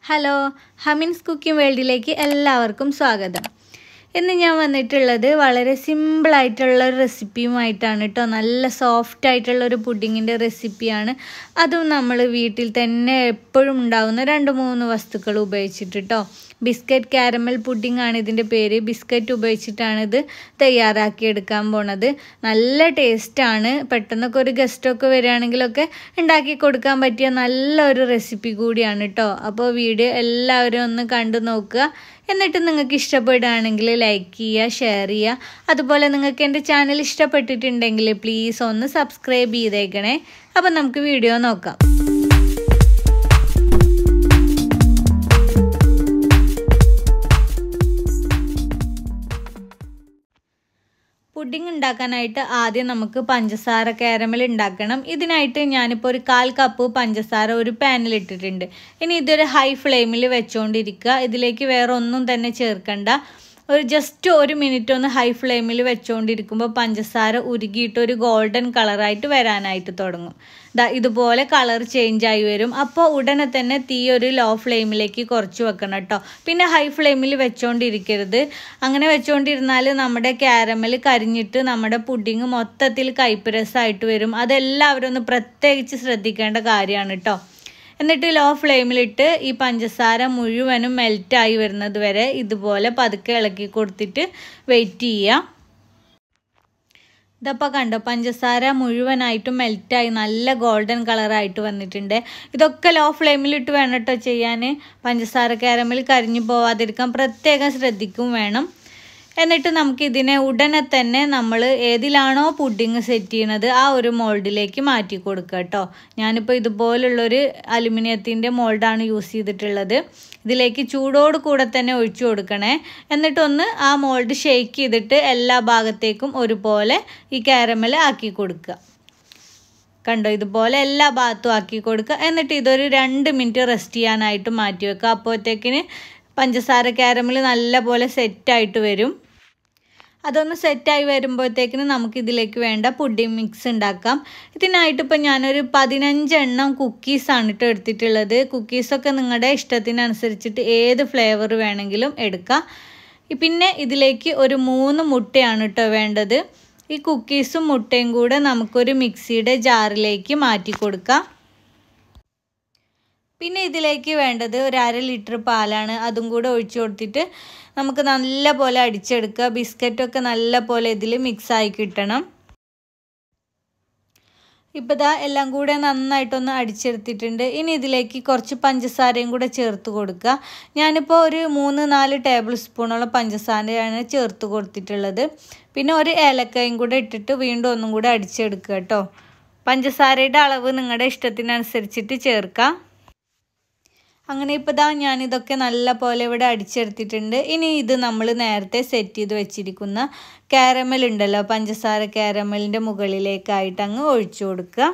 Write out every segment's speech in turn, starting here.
hello ഹമിൻസ് cooking വേൾഡിലേക്ക് എല്ലാവർക്കും സ്വാഗതം ഇന്ന് ഞാൻ വന്നിട്ടുള്ളത് വളരെ സിമ്പിളായിട്ടുള്ള ഒരു റെസിപ്പിയുമായിട്ടാണ് കേട്ടോ നല്ല സോഫ്റ്റ് ആയിട്ടുള്ള ഒരു പുഡിങ്ങിൻ്റെ റെസിപ്പിയാണ് അതും നമ്മൾ വീട്ടിൽ തന്നെ എപ്പോഴും ഉണ്ടാകുന്ന രണ്ട് മൂന്ന് വസ്തുക്കൾ ഉപയോഗിച്ചിട്ട് കേട്ടോ ബിസ്ക്കറ്റ് കാരമൽ പുഡിംഗ് ആണ് ഇതിൻ്റെ പേര് ബിസ്ക്കറ്റ് ഉപയോഗിച്ചിട്ടാണ് ഇത് തയ്യാറാക്കിയെടുക്കാൻ പോണത് നല്ല ടേസ്റ്റാണ് പെട്ടെന്നൊക്കെ ഒരു ഗസ്റ്റൊക്കെ വരികയാണെങ്കിലൊക്കെ ഉണ്ടാക്കി കൊടുക്കാൻ പറ്റിയ നല്ലൊരു റെസിപ്പി കൂടിയാണ് കേട്ടോ അപ്പോൾ വീഡിയോ എല്ലാവരും ഒന്ന് കണ്ടു നോക്കുക എന്നിട്ട് നിങ്ങൾക്ക് ഇഷ്ടപ്പെടുകയാണെങ്കിൽ ലൈക്ക് ചെയ്യുക ഷെയർ ചെയ്യുക അതുപോലെ നിങ്ങൾക്ക് എൻ്റെ ചാനൽ ഇഷ്ടപ്പെട്ടിട്ടുണ്ടെങ്കിൽ പ്ലീസ് ഒന്ന് സബ്സ്ക്രൈബ് ചെയ്തേക്കണേ അപ്പം നമുക്ക് വീഡിയോ നോക്കാം പുഡിംഗ് ഉണ്ടാക്കാനായിട്ട് ആദ്യം നമുക്ക് പഞ്ചസാര കാരമൽ ഉണ്ടാക്കണം ഇതിനായിട്ട് ഞാനിപ്പോൾ ഒരു കാൽ കപ്പ് പഞ്ചസാര ഒരു പാനിൽ ഇട്ടിട്ടുണ്ട് ഇനി ഇതൊരു ഹൈ ഫ്ലെയിമിൽ വെച്ചുകൊണ്ടിരിക്കുക ഇതിലേക്ക് വേറെ ഒന്നും തന്നെ ചേർക്കണ്ട ഒരു ജസ്റ്റ് ഒരു മിനിറ്റ് ഒന്ന് ഹൈ ഫ്ലെയിമിൽ വെച്ചുകൊണ്ടിരിക്കുമ്പോൾ പഞ്ചസാര ഉരുകിയിട്ട് ഒരു ഗോൾഡൻ കളറായിട്ട് വരാനായിട്ട് തുടങ്ങും ദാ ഇതുപോലെ കളർ ചേഞ്ച് ആയി വരും അപ്പോൾ ഉടനെ തന്നെ തീ ഒരു ലോ ഫ്ലെയിമിലേക്ക് കുറച്ച് വെക്കണം കേട്ടോ പിന്നെ ഹൈ ഫ്ലെയിമിൽ വെച്ചുകൊണ്ടിരിക്കരുത് അങ്ങനെ വെച്ചുകൊണ്ടിരുന്നാൽ നമ്മുടെ ക്യാരമൽ കരിഞ്ഞിട്ട് നമ്മുടെ പുഡിങ് മൊത്തത്തിൽ കയ്പ്പ് രസമായിട്ട് വരും അതെല്ലാവരും ഒന്ന് പ്രത്യേകിച്ച് ശ്രദ്ധിക്കേണ്ട കാര്യമാണ് കേട്ടോ എന്നിട്ട് ലോ ഫ്ലെയിമിലിട്ട് ഈ പഞ്ചസാര മുഴുവനും മെൽറ്റായി വരുന്നത് വരെ ഇതുപോലെ പതുക്കെ ഇളക്കി കൊടുത്തിട്ട് വെയിറ്റ് ചെയ്യുക ഇതപ്പോൾ കണ്ടോ പഞ്ചസാര മുഴുവനായിട്ടും മെൽറ്റായി നല്ല ഗോൾഡൻ കളറായിട്ട് വന്നിട്ടുണ്ട് ഇതൊക്കെ ലോ ഫ്ലെയിമിലിട്ട് വേണം കേട്ടോ ചെയ്യാൻ പഞ്ചസാര കാരമൽ കരിഞ്ഞു പോവാതിരിക്കാൻ പ്രത്യേകം ശ്രദ്ധിക്കും വേണം എന്നിട്ട് നമുക്ക് ഇതിനെ ഉടനെ തന്നെ നമ്മൾ ഏതിലാണോ പുഡിങ് സെറ്റ് ചെയ്യണത് ആ ഒരു മോൾഡിലേക്ക് മാറ്റി കൊടുക്കുക കേട്ടോ ഞാനിപ്പോൾ ഇതുപോലുള്ളൊരു അലുമിനിയത്തിൻ്റെ മോൾഡാണ് യൂസ് ചെയ്തിട്ടുള്ളത് ഇതിലേക്ക് ചൂടോട് കൂടെ തന്നെ ഒഴിച്ചു കൊടുക്കണേ എന്നിട്ടൊന്ന് ആ മോൾഡ് ഷെയ്ക്ക് ചെയ്തിട്ട് എല്ലാ ഭാഗത്തേക്കും ഒരുപോലെ ഈ കാരമൽ ആക്കി കൊടുക്കുക കണ്ടോ ഇതുപോലെ എല്ലാ ഭാഗത്തും ആക്കി കൊടുക്കുക എന്നിട്ട് ഇതൊരു രണ്ട് മിനിറ്റ് റെസ്റ്റ് ചെയ്യാനായിട്ട് മാറ്റി വെക്കുക അപ്പോഴത്തേക്കിന് പഞ്ചസാര കാരമൽ നല്ലപോലെ സെറ്റായിട്ട് വരും അതൊന്ന് സെറ്റായി വരുമ്പോഴത്തേക്കിന് നമുക്കിതിലേക്ക് വേണ്ട പുഡിംഗ് മിക്സ് ഉണ്ടാക്കാം ഇതിനായിട്ട് ഇപ്പം ഞാനൊരു പതിനഞ്ചെണ്ണം കുക്കീസാണ് കേട്ടോ എടുത്തിട്ടുള്ളത് കുക്കീസൊക്കെ നിങ്ങളുടെ ഇഷ്ടത്തിനനുസരിച്ചിട്ട് ഏത് ഫ്ലേവർ വേണമെങ്കിലും എടുക്കാം പിന്നെ ഇതിലേക്ക് ഒരു മൂന്ന് മുട്ടയാണ് കേട്ടോ വേണ്ടത് ഈ കുക്കീസും മുട്ടയും കൂടെ നമുക്കൊരു മിക്സിയുടെ ജാറിലേക്ക് മാറ്റി കൊടുക്കാം പിന്നെ ഇതിലേക്ക് വേണ്ടത് ഒരു അര ലിറ്റർ പാലാണ് അതും കൂടെ ഒഴിച്ചു കൊടുത്തിട്ട് നമുക്ക് നല്ല പോലെ അടിച്ചെടുക്കുക ബിസ്ക്കറ്റൊക്കെ നല്ല പോലെ ഇതിൽ മിക്സായി കിട്ടണം ഇപ്പോൾ ഇതാ എല്ലാം കൂടെ നന്നായിട്ടൊന്ന് അടിച്ചെടുത്തിട്ടുണ്ട് ഇനി ഇതിലേക്ക് കുറച്ച് പഞ്ചസാരയും കൂടെ ചേർത്ത് കൊടുക്കുക ഞാനിപ്പോൾ ഒരു മൂന്ന് നാല് ടേബിൾ സ്പൂണോളം പഞ്ചസാരയാണ് ചേർത്ത് കൊടുത്തിട്ടുള്ളത് പിന്നെ ഒരു ഏലക്കായും കൂടെ ഇട്ടിട്ട് വീണ്ടും ഒന്നും കൂടെ അടിച്ചെടുക്കുക കേട്ടോ പഞ്ചസാരയുടെ അളവ് നിങ്ങളുടെ ഇഷ്ടത്തിനനുസരിച്ചിട്ട് ചേർക്കാം അങ്ങനെ ഇപ്പോൾ ദാ ഞാനിതൊക്കെ നല്ല പോലെ ഇവിടെ അടിച്ചെടുത്തിട്ടുണ്ട് ഇനി ഇത് നമ്മൾ നേരത്തെ സെറ്റ് ചെയ്ത് വെച്ചിരിക്കുന്ന കാരമൽ ഉണ്ടല്ലോ പഞ്ചസാര കാരമലിൻ്റെ മുകളിലേക്കായിട്ട് അങ്ങ് ഒഴിച്ചു കൊടുക്കുക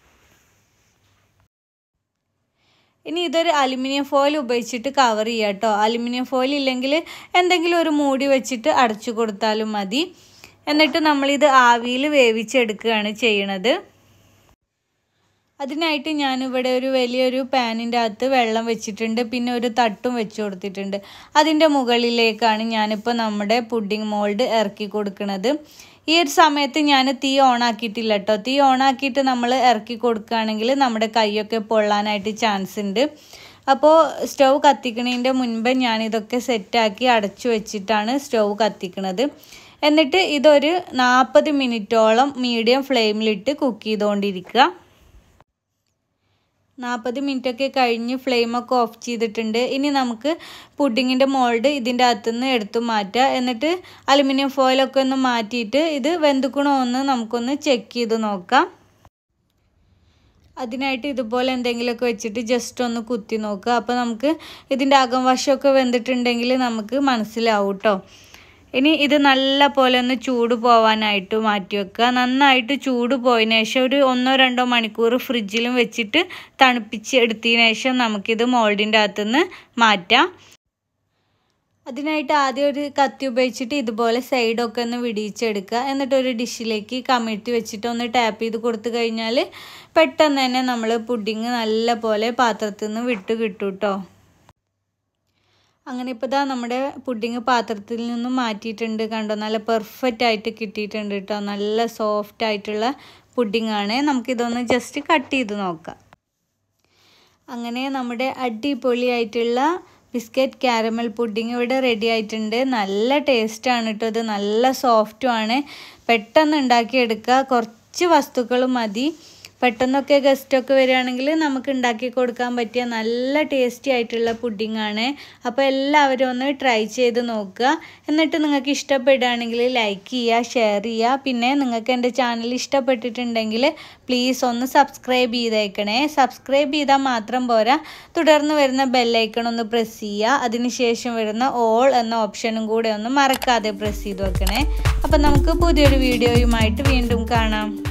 ഇനി ഇതൊരു അലുമിനിയം ഫോയിൽ ഉപയോഗിച്ചിട്ട് കവർ ചെയ്യുക കേട്ടോ അലുമിനിയം ഫോയിൽ ഇല്ലെങ്കിൽ എന്തെങ്കിലും ഒരു മൂടി വെച്ചിട്ട് അടച്ചു കൊടുത്താലും മതി എന്നിട്ട് നമ്മളിത് ആവിയിൽ വേവിച്ചെടുക്കുകയാണ് ചെയ്യണത് അതിനായിട്ട് ഞാനിവിടെ ഒരു വലിയൊരു പാനിൻ്റെ അകത്ത് വെള്ളം വെച്ചിട്ടുണ്ട് പിന്നെ ഒരു തട്ടും വെച്ച് കൊടുത്തിട്ടുണ്ട് അതിൻ്റെ മുകളിലേക്കാണ് ഞാനിപ്പോൾ നമ്മുടെ പുഡിംഗ് മോൾഡ് ഇറക്കി കൊടുക്കുന്നത് ഈ ഒരു സമയത്ത് ഞാൻ തീ ഓണാക്കിയിട്ടില്ല കേട്ടോ തീ ഓണാക്കിയിട്ട് നമ്മൾ ഇറക്കി കൊടുക്കുകയാണെങ്കിൽ നമ്മുടെ കൈയൊക്കെ പൊള്ളാനായിട്ട് ചാൻസ് ഉണ്ട് അപ്പോൾ സ്റ്റൗ കത്തിക്കണതിൻ്റെ മുൻപ് ഞാനിതൊക്കെ സെറ്റാക്കി അടച്ചു വെച്ചിട്ടാണ് സ്റ്റൗ കത്തിക്കണത് എന്നിട്ട് ഇതൊരു നാൽപ്പത് മിനിറ്റോളം മീഡിയം ഫ്ലെയിമിലിട്ട് കുക്ക് ചെയ്തുകൊണ്ടിരിക്കുക നാൽപ്പത് മിനിറ്റൊക്കെ കഴിഞ്ഞ് ഫ്ലെയിമൊക്കെ ഓഫ് ചെയ്തിട്ടുണ്ട് ഇനി നമുക്ക് പുഡിങ്ങിൻ്റെ മോൾഡ് ഇതിൻ്റെ അകത്തുനിന്ന് എടുത്തു മാറ്റുക എന്നിട്ട് അലുമിനിയം ഫോയിലൊക്കെ ഒന്ന് മാറ്റിയിട്ട് ഇത് വെന്തുക്കണോ എന്ന് നമുക്കൊന്ന് ചെക്ക് ചെയ്ത് നോക്കാം അതിനായിട്ട് ഇതുപോലെ എന്തെങ്കിലുമൊക്കെ വെച്ചിട്ട് ജസ്റ്റ് ഒന്ന് കുത്തി നോക്കുക അപ്പോൾ നമുക്ക് ഇതിൻ്റെ അകം വശമൊക്കെ വെന്തിട്ടുണ്ടെങ്കിൽ നമുക്ക് മനസ്സിലാവും കേട്ടോ ഇനി ഇത് നല്ല പോലെ ഒന്ന് ചൂട് പോവാനായിട്ട് മാറ്റി വെക്കുക നന്നായിട്ട് ചൂട് പോയതിന് ശേഷം ഒരു ഒന്നോ രണ്ടോ മണിക്കൂർ ഫ്രിഡ്ജിലും വെച്ചിട്ട് തണുപ്പിച്ച് എടുത്തതിന് ശേഷം നമുക്കിത് മോൾഡിൻ്റെ അകത്തുനിന്ന് മാറ്റാം അതിനായിട്ട് ആദ്യം ഒരു കത്തി ഉപയോഗിച്ചിട്ട് ഇതുപോലെ സൈഡൊക്കെ ഒന്ന് വിടിയിച്ചെടുക്കുക എന്നിട്ട് ഒരു ഡിഷിലേക്ക് കമിഴ്ത്തി വെച്ചിട്ട് ഒന്ന് ടാപ്പ് ചെയ്ത് കൊടുത്തു കഴിഞ്ഞാൽ പെട്ടെന്ന് തന്നെ നമ്മൾ പുഡിങ് നല്ല പോലെ പാത്രത്തിൽ നിന്ന് വിട്ട് കിട്ടും കേട്ടോ അങ്ങനെ ഇപ്പോൾ ഇതാ നമ്മുടെ പുഡിങ് പാത്രത്തിൽ നിന്നും മാറ്റിയിട്ടുണ്ട് കണ്ടോ നല്ല പെർഫെക്റ്റ് ആയിട്ട് കിട്ടിയിട്ടുണ്ട് കേട്ടോ നല്ല സോഫ്റ്റ് ആയിട്ടുള്ള പുഡിംഗ് ആണ് നമുക്കിതൊന്ന് ജസ്റ്റ് കട്ട് ചെയ്ത് നോക്കാം അങ്ങനെ നമ്മുടെ അടിപൊളിയായിട്ടുള്ള ബിസ്ക്കറ്റ് കാരമൽ പുഡിംഗ് ഇവിടെ റെഡി ആയിട്ടുണ്ട് നല്ല ടേസ്റ്റാണ് കേട്ടോ ഇത് നല്ല സോഫ്റ്റും ആണ് പെട്ടെന്ന് ഉണ്ടാക്കിയെടുക്കുക കുറച്ച് വസ്തുക്കൾ മതി പെട്ടെന്നൊക്കെ ഗസ്റ്റൊക്കെ വരികയാണെങ്കിൽ നമുക്ക് ഉണ്ടാക്കി കൊടുക്കാൻ പറ്റിയ നല്ല ടേസ്റ്റി ആയിട്ടുള്ള പുഡിംഗ് ആണ് അപ്പോൾ എല്ലാവരും ഒന്ന് ട്രൈ ചെയ്ത് നോക്കുക എന്നിട്ട് നിങ്ങൾക്ക് ഇഷ്ടപ്പെടുകയാണെങ്കിൽ ലൈക്ക് ചെയ്യുക ഷെയർ ചെയ്യുക പിന്നെ നിങ്ങൾക്ക് എൻ്റെ ചാനൽ ഇഷ്ടപ്പെട്ടിട്ടുണ്ടെങ്കിൽ പ്ലീസ് ഒന്ന് സബ്സ്ക്രൈബ് ചെയ്തേക്കണേ സബ്സ്ക്രൈബ് ചെയ്താൽ മാത്രം പോരാ തുടർന്ന് വരുന്ന ബെല്ലൈക്കൺ ഒന്ന് പ്രസ് ചെയ്യുക അതിനുശേഷം വരുന്ന ഓൾ എന്ന ഓപ്ഷനും കൂടെ ഒന്ന് മറക്കാതെ പ്രസ് ചെയ്ത് വെക്കണേ അപ്പം നമുക്ക് പുതിയൊരു വീഡിയോയുമായിട്ട് വീണ്ടും കാണാം